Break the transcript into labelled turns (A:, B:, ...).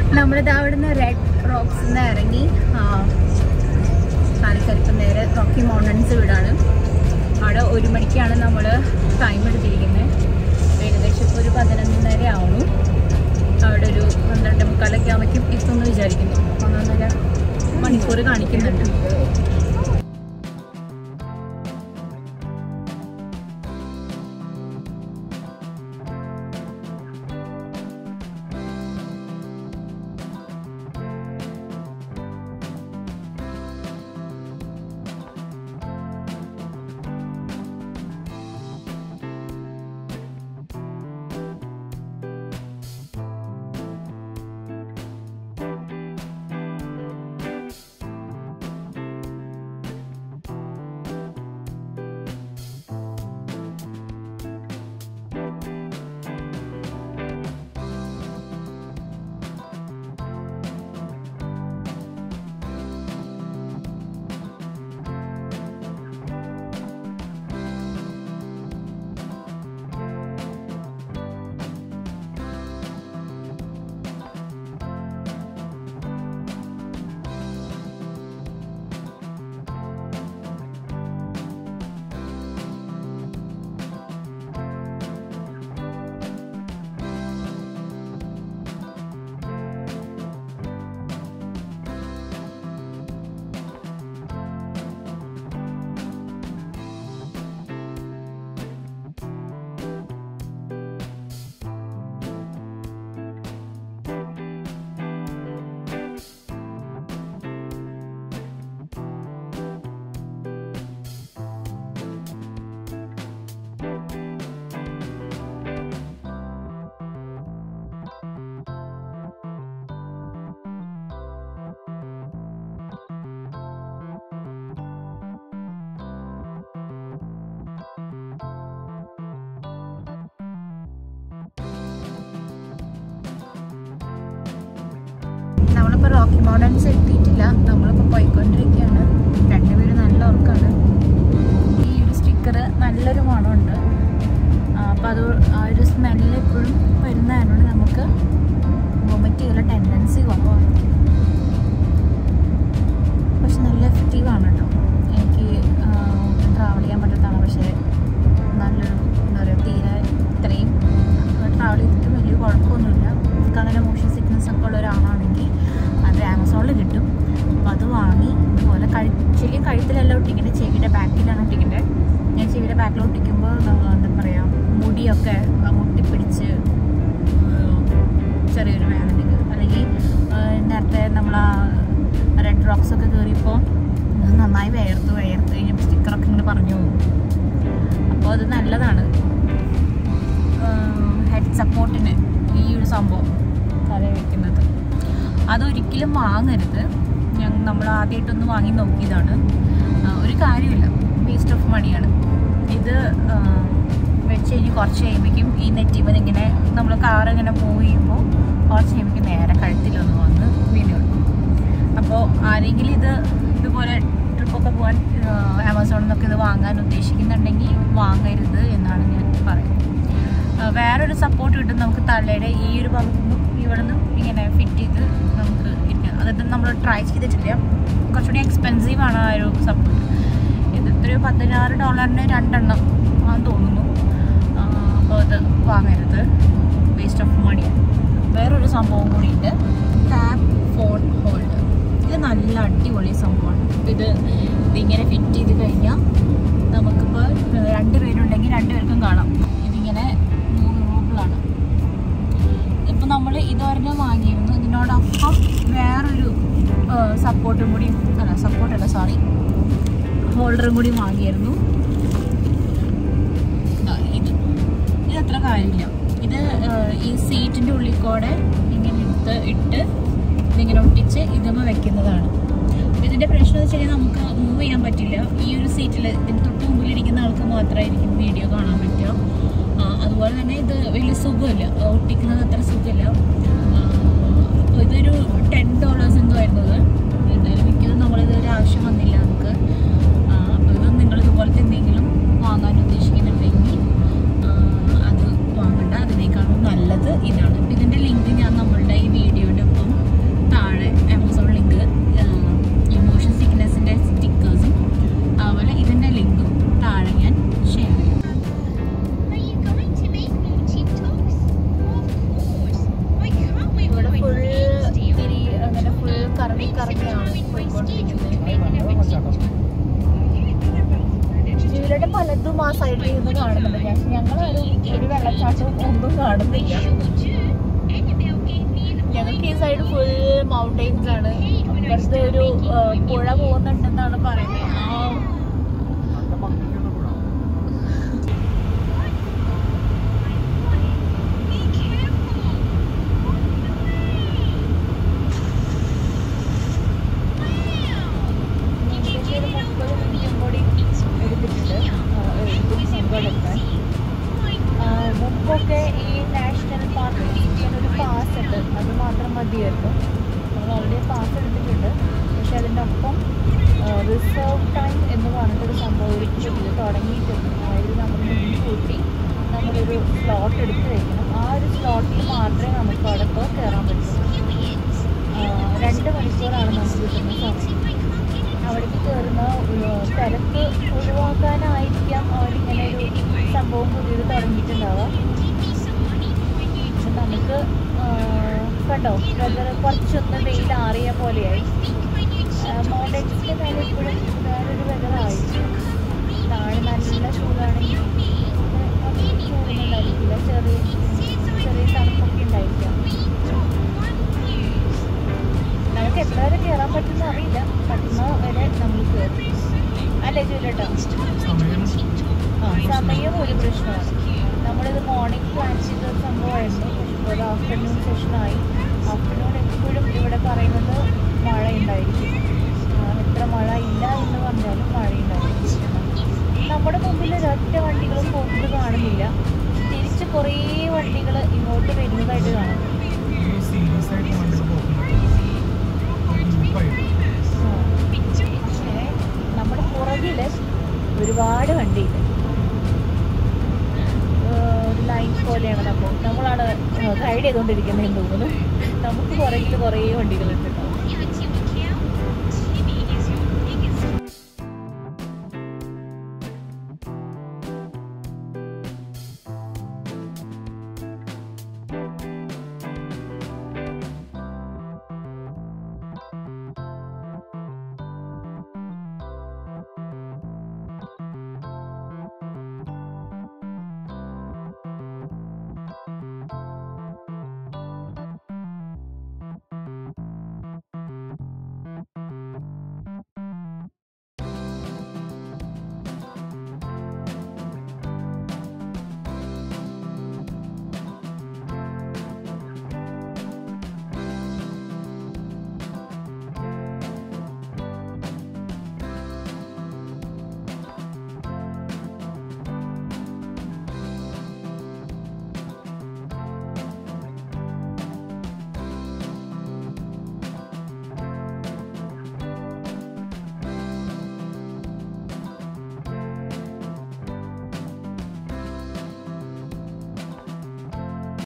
A: നമ്മളിത് അവിടുന്ന് റെഡ് റോക്സിൽ നിന്ന് ഇറങ്ങി കാലിക്കരിപ്പ് നേരെ റോക്കി മൗണ്ടൻസ് വീടാണ് അവിടെ ഒരു മണിക്കാണ് നമ്മൾ ടൈം എടുത്തിരിക്കുന്നത് ഏകദേശം ഇപ്പോൾ ഒരു പതിനൊന്നര ആവുന്നു അവിടെ ഒരു പന്ത്രണ്ട് മുക്കാലൊക്കെ ആവുമ്പോഴേക്കും എത്തുമെന്ന് വിചാരിക്കുന്നു പതിനൊന്നര മണിക്കൂർ കാണിക്കുന്നുണ്ട് നമ്മളിപ്പോൾ റോക്കി മൗണ്ടൻസ് എത്തിയിട്ടില്ല നമ്മളിപ്പോൾ പോയിക്കൊണ്ടിരിക്കുകയാണ് രണ്ടുപേരും നല്ല ഉറക്കാണ് ഈ ഒരു സ്റ്റിക്കർ നല്ലൊരു മണമുണ്ട് അപ്പോൾ അത് ആ ഒരു സ്മെല്ല് എപ്പോഴും വരുന്നതിനോട് നമുക്ക് വൊമിറ്റ് ചെയ്യാനുള്ള ടെൻഡൻസി കുറവാണ് പക്ഷെ നല്ല എഫക്റ്റീവാണ് കേട്ടോ എനിക്ക് ട്രാവൽ ചെയ്യാൻ പറ്റത്താണ് പക്ഷേ നല്ലൊരു എന്താ പറയുക തീരെ ഇത്രയും ട്രാവൽ ചെയ്തിട്ട് വലിയ കുഴപ്പമൊന്നുമില്ല നമുക്ക് അങ്ങനെ മോഷൻ സിക്നസ് ഒക്കെ ഉള്ള ഒരാളാണെങ്കിൽ അത് ആമസോണിൽ കിട്ടും അപ്പോൾ അത് വാങ്ങി ഇതുപോലെ കഴി ശരിക്കും കഴുത്തിലല്ല ഒട്ടിക്കുന്നത് ചെവിയുടെ ബാക്കിലാണ് ഒട്ടിക്കുന്നത് ഞാൻ ചെവിയുടെ ബാക്കിൽ ഒട്ടിക്കുമ്പോൾ നമ്മ- എന്താ പറയുക മുടിയൊക്കെ ആ മുട്ടിപ്പിടിച്ച് ഏഹ്, ചെറിയൊരു വേദനയ്ക്ക് അല്ലെങ്കിൽ ഏഹ്, നേരത്തെ നമ്മൾ ആ റെഡ് റോക്സ് ഒക്കെ കയറിയപ്പോൾ നന്നായി വേർത്ത് വേർത്ത് കഴിഞ്ഞപ്പോൾ സ്റ്റിക്കറൊക്കെ ഇങ്ങനെ പറഞ്ഞു പോകും അപ്പോൾ അത് നല്ലതാണ് ഹെഡ് സപ്പോർട്ടിന് ഈ ഒരു സംഭവം തല വയ്ക്കുന്നത് അതൊരിക്കലും വാങ്ങരുത് ഞങ്ങൾ നമ്മൾ ആദ്യമായിട്ടൊന്ന് വാങ്ങി നോക്കിയതാണ് ആ, ഒരു കാര്യമില്ല വേസ്റ്റ് ഓഫ് മണിയാണ് ഇത് ആ, വെച്ച് കഴിഞ്ഞ് കുറച്ച് കഴിയുമ്പോഴേക്കും ഈ നെറ്റിമൽ ഇങ്ങനെ നമ്മൾ കാർ ഇങ്ങനെ മൂവ് ചെയ്യുമ്പോൾ കുറച്ച് കഴിയുമ്പോഴേക്കും നേരെ കഴുത്തിലൊന്ന് വന്ന് വീണു അപ്പോൾ ആരെങ്കിലും ഇത് ഇതുപോലെ ട്രിപ്പൊക്കെ പോകാൻ ആമസോണിൽ നിന്നൊക്കെ ഇത് വാങ്ങാൻ ഉദ്ദേശിക്കുന്നുണ്ടെങ്കിൽ വാങ്ങരുത് എന്നാണ് ഞാൻ പറയുന്നത് ആ, വേറൊരു സപ്പോർട്ട് കിട്ടും നമുക്ക് തലയുടെ ഈ ഒരു ഭാഗത്തു നിന്നും ഇവിടെ നിന്നും ഇങ്ങനെ ഫിറ്റ് ചെയ്ത് നമുക്ക് ഇരിക്കാം അതായത് നമ്മൾ ട്രൈ ചെയ്തിട്ടില്ല കുറച്ചുകൂടി എക്സ്പെൻസീവ് ആണ് ആ ഒരു സപ്പോർട്ട് ഇത് ഇത്രയോ പതിനാറ് ഡോളറിന് രണ്ടെണ്ണം ആണെന്ന് തോന്നുന്നു അപ്പോൾ അത് വാങ്ങരുത് വേസ്റ്റ് ഓഫ് മണി വേറൊരു സംഭവം കൂടിയുണ്ട് ടാപ്പ് ഫോൺ ഹോൾഡർ ഇത് നല്ല അടിപൊളി സംഭവമാണ് ഇത് ഇതിങ്ങനെ ഫിറ്റ് ചെയ്ത് കഴിഞ്ഞാൽ നമുക്കിപ്പോൾ രണ്ട് പേരുണ്ടെങ്കിൽ രണ്ട് പേർക്കും കാണാം ഇതിങ്ങനെ മൂന്ന് റൂബിളാണ് ഇപ്പം നമ്മൾ ഇതൊരെണ്ണം വാങ്ങിയിരുന്നു ഇതിനോടൊപ്പം വേറൊരു സപ്പോർട്ടും കൂടി അല്ല സപ്പോർട്ടല്ല സോറി ഹോൾഡറും കൂടി വാങ്ങിയിരുന്നു ദാ ഇത് ഇത് അത്ര കാര്യമില്ല ഇത് ആ, ഈ സീറ്റിൻ്റെ ഉള്ളിൽ കൂടെ ഇങ്ങനെ എടുത്ത് ഇട്ട് ഇതിങ്ങനെ ഒട്ടിച്ച് ഇതുമ്മ വെക്കുന്നതാണ് ഇതിൻ്റെ പ്രശ്നം എന്ന് വെച്ച് കഴിഞ്ഞാൽ നമുക്ക് മൂവ് ചെയ്യാൻ പറ്റില്ല ഈ ഒരു സീറ്റിൽ ഇതിന് തൊട്ട് മുമ്പിലിരിക്കുന്ന ആൾക്ക് മാത്രമായിരിക്കും വീഡിയോ കാണാൻ പറ്റുക ആ, അതുപോലെ തന്നെ ഇത് വലിയ സുഖമില്ല ഒട്ടിക്കുന്നത് അത്ര സുഖമില്ല അപ്പോൾ ഇതൊരു ടെൻ ഡോളേഴ്സ് എന്തോ ആയിരുന്നത് എന്തായാലും മിക്കതും നമ്മളിതൊരു ആവശ്യം വന്നില്ല നമുക്ക് അപ്പോൾ ഇത് നിങ്ങൾ ഇതുപോലത്തെ എന്തെങ്കിലും വാങ്ങാൻ ഉദ്ദേശിക്കുന്നുണ്ടെങ്കിൽ ആ, അത് വാങ്ങണ്ട അതിനേക്കാളും നല്ലത് ഇതാണ് ഇതിൻ്റെ ലിങ്ക് ഞാൻ നമ്മളുടെ ഈ വീഡിയോയുടെ ഒപ്പം പോയിക്കൊണ്ടിരിക്കുന്നത്
B: ജീവിതയുടെ പലതും ആ സൈഡിൽ നിന്ന് കാണുന്നുണ്ട് ഞാൻ ഞങ്ങളൊരു ഒരു വെള്ളച്ചാട്ടവും ഒന്നും കാണുന്നില്ല ഞങ്ങൾക്ക് ഈ സൈഡ് ഫുൾ മൗണ്ടെയിൻസ് ആണ് ഇവിടുത്തെ ഒരു ആ, പുഴ പോകുന്നുണ്ടെന്നാണ് പറയുന്നത് ആ ഏകദേശം ഒരു മുപ്പത് മിനിറ്റും കൂടി എടുത്തിട്ടുണ്ട് ആ, ഇതും സംഭവം എടുക്കാൻ ആ, മുമ്പൊക്കെ ഈ നാഷണൽ പാർക്ക് ചെയ്യാൻ ഒരു പാസ് ഉണ്ട് അത് മാത്രം മതിയായിരുന്നു നമ്മൾ ഓൾറെഡി പാസ് എടുത്തിട്ടുണ്ട് പക്ഷെ അതിൻ്റെ ഒപ്പം റിസർവ് ടൈം എന്ന് പറഞ്ഞിട്ടൊരു സംഭവം ഒരിക്കലും തുടങ്ങിയിട്ടുണ്ട് അതായത് നമ്മൾ മുൻകൂട്ടി നമ്മളൊരു സ്ലോട്ട് എടുത്ത് വെക്കണം ആ ഒരു സ്ലോട്ടിൽ മാത്രമേ നമുക്ക് അവിടെ ഇപ്പോൾ കയറാൻ പറ്റൂ ആ, രണ്ട് മണിക്കൂറാണ് നമുക്ക് കിട്ടുന്ന സമയം അവിടേക്ക് കയറുന്ന ഏഹ്, തിരക്ക് ഒഴിവാക്കാനായിരിക്കാം അവരിങ്ങനെ ഒരു സംഭവം പുതിയത് തുടങ്ങിയിട്ടുണ്ടാവുക പക്ഷെ നമുക്ക് ആഹ്, കണ്ടോ വെതർ കുറച്ചൊന്ന് വെയിലാറിയ പോലെയായി മൗണ്ടൻസിൻ്റെ മേലെ ഇപ്പോഴും വേറൊരു വെതറായിരിക്കും താഴെ നല്ല ചൂടാണെങ്കിൽ അധികം ചൂടൊന്നും ഉണ്ടായിരിക്കില്ല ചെറിയ ചെറിയ തണുപ്പൊക്കെ ഉണ്ടായിരിക്കാം നമുക്ക് എത്ര വരെ കയറാൻ പറ്റുന്ന അറിയില്ല പറ്റുന്ന വരെ നമ്മൾ കയറും അല്ലേ ജൂലേട്ടോ ആ സമയം ഒരു പ്രശ്നമാണ് നമ്മളിത് മോർണിംഗ് പ്ലാൻ ചെയ്ത സംഭവമായിരുന്നു പക്ഷെ ഇപ്പോൾ ഒരു ആഫ്റ്റർനൂൺ സെഷനായി ആഫ്റ്റർനൂൺ എപ്പോഴും ഇവിടെ പറയുന്നത് മഴ ഉണ്ടായിരിക്കും ആ, എത്ര മഴ ഇല്ല എന്ന് പറഞ്ഞാലും മഴ ഉണ്ടായിരിക്കും നമ്മുടെ മുമ്പിൽ ഒരൊറ്റ വണ്ടികളും പോകുന്നത് കാണുന്നില്ല തിരിച്ച് കുറേ വണ്ടികൾ ഇങ്ങോട്ട് വരുന്നതായിട്ട് കാണാം
C: സീരിയസ് ആയിട്ട് വണ്ടികൾ പോകുന്നുണ്ട്
B: പക്ഷേ നമ്മുടെ പുറകില് ഒരുപാട് വണ്ടിയുണ്ട് ഏഹ് ഒരു ലൈൻ പോലെയാണ് നമ്മൾ നമ്മളാണ് ഗൈഡ് ചെയ്തുകൊണ്ടിരിക്കുന്നതെന്ന് തോന്നുന്നു നമുക്ക് പുറകിൽ കുറേ വണ്ടികളുണ്ട് കേട്ടോ